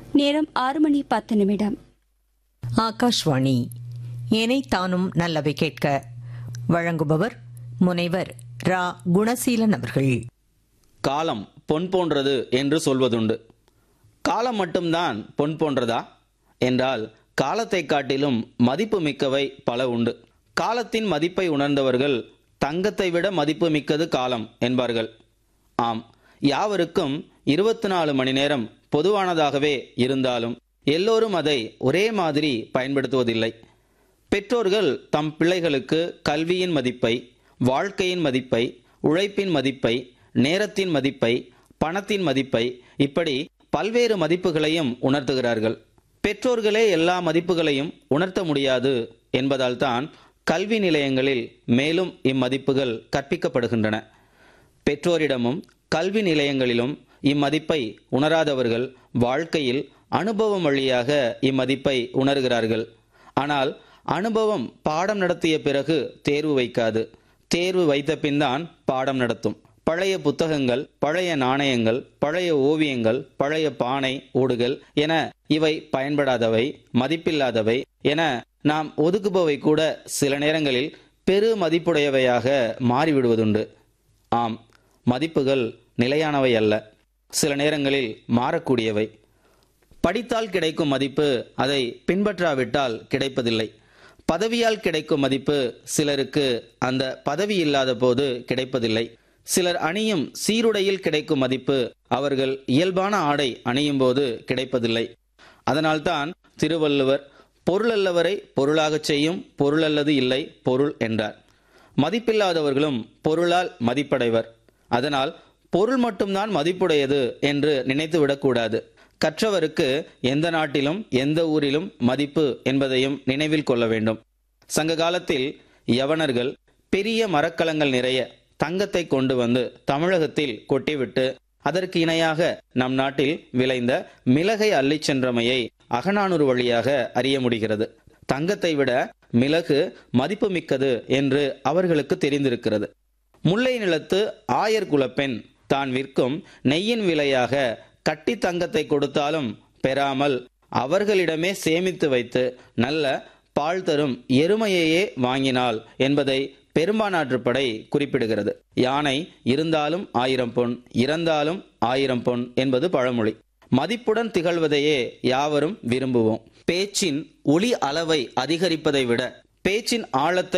நேரம் ஆறு மணி பத்து நிமிடம் ஆகாஷ்வாணி தானும் நல்லவை கேட்க வழங்குபவர் முனைவர் ரா குணசீலன் அவர்கள் காலம் பொன் போன்றது என்று சொல்வதுண்டு காலம் மட்டும்தான் பொன் போன்றதா என்றால் காலத்தை காட்டிலும் மதிப்பு மிக்கவை பல உண்டு காலத்தின் மதிப்பை உணர்ந்தவர்கள் தங்கத்தை விட மதிப்பு மிக்கது காலம் என்பார்கள் ஆம் யாவருக்கும் இருபத்தி நாலு மணி நேரம் பொதுவானதாகவே இருந்தாலும் எல்லோரும் அதை ஒரே மாதிரி பயன்படுத்துவதில்லை பெற்றோர்கள் தம் பிள்ளைகளுக்கு கல்வியின் மதிப்பை வாழ்க்கையின் மதிப்பை உழைப்பின் மதிப்பை நேரத்தின் மதிப்பை பணத்தின் மதிப்பை இப்படி பல்வேறு மதிப்புகளையும் உணர்த்துகிறார்கள் பெற்றோர்களே எல்லா மதிப்புகளையும் உணர்த்த முடியாது என்பதால் தான் கல்வி நிலையங்களில் மேலும் இம்மதிப்புகள் கற்பிக்கப்படுகின்றன பெற்றோரிடமும் கல்வி நிலையங்களிலும் இம்மதிப்பை உணராதவர்கள் வாழ்க்கையில் அனுபவம் வழியாக இம்மதிப்பை உணர்கிறார்கள் ஆனால் அனுபவம் பாடம் நடத்திய பிறகு தேர்வு வைக்காது தேர்வு வைத்த பின்தான் பாடம் நடத்தும் பழைய புத்தகங்கள் பழைய நாணயங்கள் பழைய ஓவியங்கள் பழைய பானை ஓடுகள் என இவை பயன்படாதவை மதிப்பில்லாதவை என நாம் ஒதுக்குபவை கூட சில நேரங்களில் பெரு மதிப்புடையவையாக மாறிவிடுவதுண்டு ஆம் மதிப்புகள் நிலையானவை அல்ல சில நேரங்களில் மாறக்கூடியவை படித்தால் கிடைக்கும் மதிப்பு அதை பின்பற்றாவிட்டால் கிடைப்பதில்லை பதவியால் கிடைக்கும் மதிப்பு சிலருக்கு அந்த பதவி இல்லாத போது கிடைப்பதில்லை சிலர் அணியும் சீருடையில் கிடைக்கும் மதிப்பு அவர்கள் இயல்பான ஆடை அணியும் போது கிடைப்பதில்லை அதனால்தான் திருவள்ளுவர் பொருளல்லவரை பொருளாகச் செய்யும் பொருளல்லது இல்லை பொருள் என்றார் மதிப்பில்லாதவர்களும் பொருளால் மதிப்படைவர் அதனால் பொருள் மட்டும்தான் மதிப்புடையது என்று நினைத்துவிடக்கூடாது கற்றவருக்கு எந்த நாட்டிலும் எந்த ஊரிலும் மதிப்பு என்பதையும் நினைவில் கொள்ள வேண்டும் சங்க காலத்தில் யவனர்கள் பெரிய மரக்கலங்கள் நிறைய தங்கத்தை கொண்டு வந்து தமிழகத்தில் கொட்டிவிட்டு அதற்கு இணையாக நம் நாட்டில் விளைந்த மிளகை அள்ளிச் சென்றமையை அகநானூறு வழியாக அறிய முடிகிறது தங்கத்தை விட மிளகு மதிப்புமிக்கது என்று அவர்களுக்கு தெரிந்திருக்கிறது முல்லை நிலத்து ஆயர் குலப்பெண் தான் விற்கும் நெய்யின் விலையாக கட்டி தங்கத்தை கொடுத்தாலும் பெறாமல் அவர்களிடமே சேமித்து வைத்து நல்ல பால் தரும் எருமையையே வாங்கினாள் என்பதை பெரும்பானாற்றுப்படை குறிப்பிடுகிறது யானை இருந்தாலும் ஆயிரம் பொன் இறந்தாலும் ஆயிரம் பொன் என்பது பழமொழி மதிப்புடன் திகழ்வதையே யாவரும் விரும்புவோம் பேச்சின் ஒளி அளவை அதிகரிப்பதை விட பேச்சின் ஆழத்தை